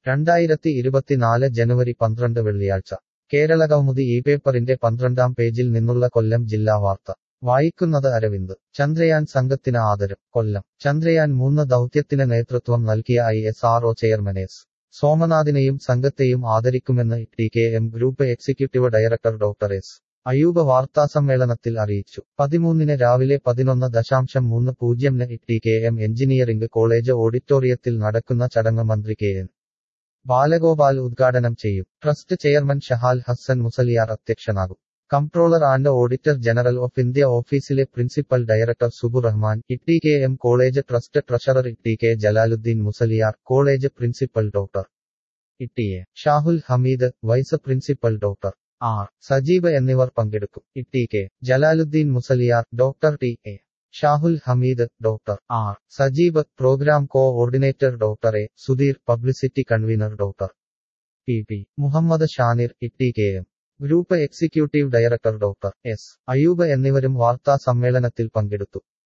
രണ്ടായിരത്തി ഇരുപത്തിനാല് ജനുവരി പന്ത്രണ്ട് വെള്ളിയാഴ്ച കേരളകൗമുദി ഈ പേപ്പറിന്റെ പന്ത്രണ്ടാം പേജിൽ നിന്നുള്ള കൊല്ലം ജില്ലാ വാർത്ത വായിക്കുന്നത് അരവിന്ദ് ചന്ദ്രയാൻ സംഘത്തിന് ആദരം കൊല്ലം ചന്ദ്രയാൻ മൂന്ന് ദൗത്യത്തിന് നേതൃത്വം നൽകിയ I S R O chairman S സോമനാഥിനെയും സംഘത്തെയും ആദരിക്കുമെന്ന് T K M group executive director doctor S Ayub വാർത്താസമ്മേളനത്തിൽ അറിയിച്ചു പതിമൂന്നിന് രാവിലെ പതിനൊന്ന് ദശാംശം മൂന്ന് പൂജ്യംന് T K M engineering college ഓഡിറ്റോറിയത്തിൽ നടക്കുന്ന ചടങ്ങ് മന്ത്രി കെ എൻ ബാലഗോപാൽ ഉദ്ഘാടനം ചെയ്യും ട്രസ്റ്റ് ചെയർമാൻ ഷഹാൽ ഹസ്സൻ മുസലിയാർ അധ്യക്ഷനാകും comptroller and auditor general of India ഓഫീസിലെ principal director Subu Rahman T K M college trust treasurer T K Jalaluddeen Musliyar college principal doctor T A Shahul Hameed vice principal doctor R Sajeeb എന്നിവർ പങ്കെടുക്കും T K Jalaluddeen Musaliar doctor T A Shahul Hameed doctor R Sajeeb programme coordinator doctor A Sudheer publicity convener doctor P P Muhammad Shanir T K M group executive director doctor S Ayub എന്നിവരും വാർത്താ സമ്മേളനത്തിൽ പങ്കെടുത്തു